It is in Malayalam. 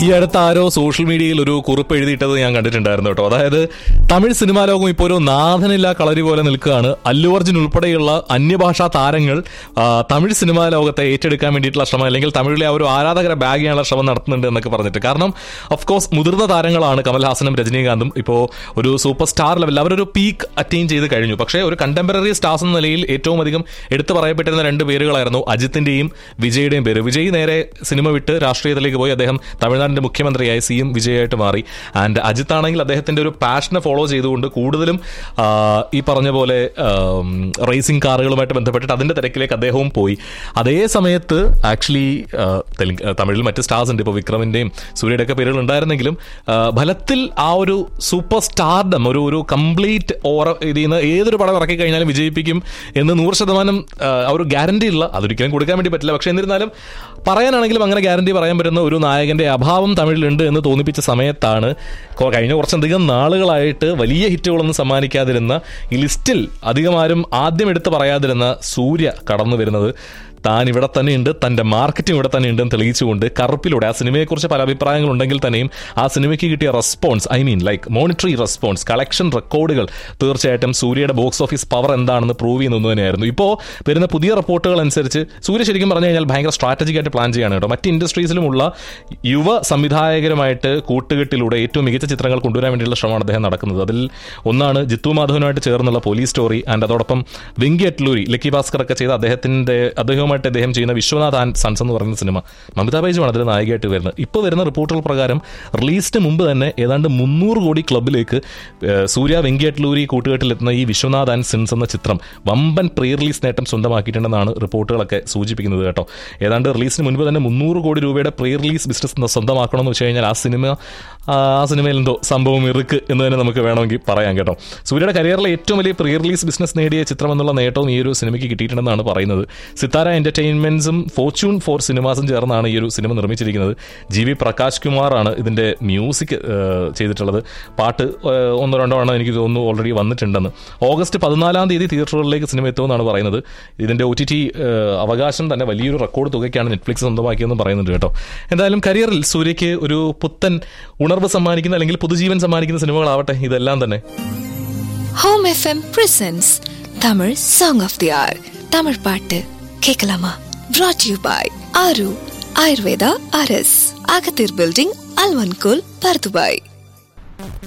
ഈ അടുത്ത ആരോ സോഷ്യൽ മീഡിയയിൽ ഒരു കുറിപ്പ് എഴുതിയിട്ടത് ഞാൻ കണ്ടിട്ടുണ്ടായിരുന്നു കേട്ടോ അതായത് തമിഴ് സിനിമാ ലോകം ഇപ്പോൾ ഒരു നാഥനില്ല കളരി പോലെ നിൽക്കുകയാണ് അല്ലു അർജുൻ ഉൾപ്പെടെയുള്ള അന്യഭാഷാ താരങ്ങൾ ആ, തമിഴ് സിനിമാ ലോകത്തെ ഏറ്റെടുക്കാൻ വേണ്ടിയിട്ടുള്ള ശ്രമം അല്ലെങ്കിൽ തമിഴിലെ ആ ഒരു ആരാധകരെ ബാഗ് ചെയ്യാനുള്ള ശ്രമം നടത്തുന്നുണ്ട് എന്നൊക്കെ പറഞ്ഞിട്ട് കാരണം ഓഫ് കോഴ്സ് മുതിർന്ന താരങ്ങളാണ് കമൽഹാസനും രജനീകാന്തും ഇപ്പോൾ ഒരു സൂപ്പർ സ്റ്റാർ ലെവൽ അവരൊരു പീക്ക് അറ്റൈൻ ചെയ്ത് കഴിഞ്ഞു പക്ഷേ ഒരു കണ്ടംപററി സ്റ്റാർസ് എന്ന നിലയിൽ ഏറ്റവും അധികം എടുത്തു പറയപ്പെട്ടിരുന്ന രണ്ട് പേരുകളായിരുന്നു അജിത്തിന്റെയും വിജയുടെയും പേര് വിജയ് നേരെ സിനിമ വിട്ട് രാഷ്ട്രീയത്തിലേക്ക് പോയി അദ്ദേഹം തമിഴ്നാടിന്റെ മുഖ്യമന്ത്രിയായി സി എം വിജയായിട്ട് മാറി ആൻഡ് അജിത്ത് ആണെങ്കിൽ അദ്ദേഹത്തിന്റെ ഒരു പാഷനെ ഫോളോ ചെയ്തുകൊണ്ട് കൂടുതലും ആ, ഈ പറഞ്ഞ പോലെ റേസിംഗ് കാറുകളുമായിട്ട് ബന്ധപ്പെട്ടിട്ട് അതിന്റെ തിരക്കിലേക്ക് അദ്ദേഹവും പോയി അതേ സമയത്ത് ആക്ച്വലി തെലുങ്ക് തമിഴിൽ മറ്റ് സ്റ്റാർസ് ഉണ്ട് ഇപ്പോൾ വിക്രമിന്റെയും സൂര്യയുടെ ഒക്കെ പേരുകൾ ഉണ്ടായിരുന്നെങ്കിലും ആ, ഫലത്തിൽ ആ ഒരു സൂപ്പർ സ്റ്റാർഡം ഒരു ഒരു കംപ്ലീറ്റ് ഓറ ഇതിൽ നിന്ന് ഏതൊരു പടം ഇറക്കി കഴിഞ്ഞാലും വിജയിപ്പിക്കും എന്ന് നൂറ് ശതമാനം ആ, ആ ഒരു ഗ്യാരണ്ടി ഇല്ല അതൊരിക്കലും കൊടുക്കാൻ വേണ്ടി പറ്റില്ല പക്ഷെ എന്നിരുന്നാലും പറയാനാണെങ്കിലും അങ്ങനെ ഗ്യാരണ്ടി പറയാൻ പറ്റുന്ന ഒരു നായകന്റെ അഭാവം തമിഴിലുണ്ട് എന്ന് തോന്നിപ്പിച്ച സമയത്താണ് കൊ- കഴിഞ്ഞ കുറച്ചധികം നാളുകളായിട്ട് വലിയ ഹിറ്റുകളൊന്നും സമ്മാനിക്കാതിരുന്ന ഈ ലിസ്റ്റിൽ അധികം ആരും ആദ്യം എടുത്ത് പറയാതിരുന്ന സൂര്യ കടന്നു വരുന്നത് താൻ ഇവിടെ തന്നെയുണ്ട് തന്റെ മാർക്കറ്റിംഗ് ഇവിടെ തന്നെ ഉണ്ടെന്ന് തെളിയിച്ചുകൊണ്ട് കറുപ്പിലൂടെ ആ സിനിമയെക്കുറിച്ച് പല അഭിപ്രായങ്ങൾ ഉണ്ടെങ്കിൽ തന്നെയും ആ സിനിമയ്ക്ക് കിട്ടിയ response I mean like monetary response collection റെക്കോർഡുകൾ തീർച്ചയായിട്ടും സൂര്യയുടെ ബോക്സ് ഓഫീസ് പവർ എന്താണെന്ന് പ്രൂവ് ചെയ്യുന്നത് തന്നെയായിരുന്നു ഇപ്പോൾ വരുന്ന പുതിയ റിപ്പോർട്ടുകൾ അനുസരിച്ച് സൂര്യ ശരിക്കും പറഞ്ഞു കഴിഞ്ഞാൽ ഭയങ്കര സ്ട്രാറ്റജിക് ആയിട്ട് പ്ലാൻ ചെയ്യാണ് കേട്ടോ മറ്റ് ഇൻഡസ്ട്രീസിലുമുള്ള യുവ സംവിധായകരുമായിട്ട് കൂട്ടുകെട്ടിലൂടെ ഏറ്റവും മികച്ച ചിത്രങ്ങൾ കൊണ്ടുവരാൻ വേണ്ടിയുള്ള ശ്രമമാണ് അദ്ദേഹം നടക്കുന്നത് അതിൽ ഒന്നാണ് ജിത്തു മാധവനുമായിട്ട് ചേർന്നുള്ള പോലീസ് സ്റ്റോറി ആൻഡ് അതോടൊപ്പം വെങ്കി അറ്റ്ലൂരി ലക്കി ഭാസ്കർ ഒക്കെ ചെയ്ത അദ്ദേഹത്തിന്റെ അദ്ദേഹവുമായിട്ട് അദ്ദേഹം ചെയ്യുന്ന വിശ്വനാഥ് ആൻഡ് സൺസ് എന്ന് പറയുന്ന സിനിമ മമിതാ ബൈജുമാണ് അതിൽ നായികയായിട്ട് വരുന്നത് ഇപ്പോൾ വരുന്ന റിപ്പോർട്ടുകൾ പ്രകാരം റിലീസിന് മുമ്പ് തന്നെ ഏതാണ്ട് മുന്നൂറ് കോടി ക്ലബിലേക്ക് ഏഹ്, സൂര്യ വെങ്കി അറ്റ്ലൂരി കൂട്ടുകെട്ടിലെത്തുന്ന ഈ വിശ്വനാഥ് ആൻഡ് സിൻസ് എന്ന ചിത്രം വമ്പൻ പ്രീ റിലീസ് നേട്ടം സ്വന്തമാക്കിയിട്ടുണ്ടെന്നാണ് റിപ്പോർട്ടുകളൊക്കെ സൂചിപ്പിക്കുന്നത് കേട്ടോ ഏതാണ്ട് റിലീസിന് മുൻപ് തന്നെ മുന്നൂറ് കോടി രൂപയുടെ പ്രീ റിലീസ് ബിസിനസ് സ്വന്തമാക്കണമെന്ന് വെച്ച് കഴിഞ്ഞാൽ ആ സിനിമ ആ ആ സിനിമയിൽ എന്തോ സംഭവം ഇറുക്ക് എന്ന് തന്നെ നമുക്ക് വേണമെങ്കിൽ പറയാം കേട്ടോ സൂര്യയുടെ കരിയറിലെ ഏറ്റവും വലിയ പ്രീ റിലീസ് ബിസിനസ് നേടിയ ചിത്രം എന്നുള്ള നേട്ടവും ഈ ഒരു സിനിമയ്ക്ക് കിട്ടിയിട്ടുണ്ടെന്നാണ് പറയുന്നത് സിത്താര എന്റർടൈൻമെന്റ്സും ഫോർച്യൂൺ ഫോർ സിനിമാസും ചേർന്നാണ് ഈ ഒരു സിനിമ നിർമ്മിച്ചിരിക്കുന്നത് ജി വി പ്രകാശ് കുമാറാണ് ഇതിന്റെ മ്യൂസിക് ഏഹ്, ചെയ്തിട്ടുള്ളത് പാട്ട് ഏഹ്, ഒന്നോ രണ്ടോ ആണ് എനിക്ക് തോന്നുന്നു ഓൾറെഡി വന്നിട്ടുണ്ടെന്ന് ഓഗസ്റ്റ് പതിനാലാം തീയതി തിയേറ്ററുകളിലേക്ക് സിനിമ എത്തുമെന്നാണ് പറയുന്നത് ഇതിന്റെ ഒ ടി ടി അവകാശം തന്നെ വലിയൊരു റെക്കോർഡ് തുകയ്ക്കാണ് നെറ്റ്ഫ്ലിക്സ് സ്വന്തമാക്കിയെന്നും പറയുന്നുണ്ട് കേട്ടോ എന്തായാലും കരിയറിൽ സൂര്യയ്ക്ക് ഒരു പുത്തൻ ഉണർവ് സമ്മാനിക്കുന്ന അല്ലെങ്കിൽ പുതുജീവൻ സമ്മാനിക്കുന്ന സിനിമകളാവട്ടെ ഇതെല്ലാം തന്നെ home FM presents Tamil song of the hour Tamil பாட்டு கேட்கலாமா brought you by Aaru Ayurveda அரஸ் அகத்தீர் பில்டிங் அல்வன்கோல் பர்துபாய்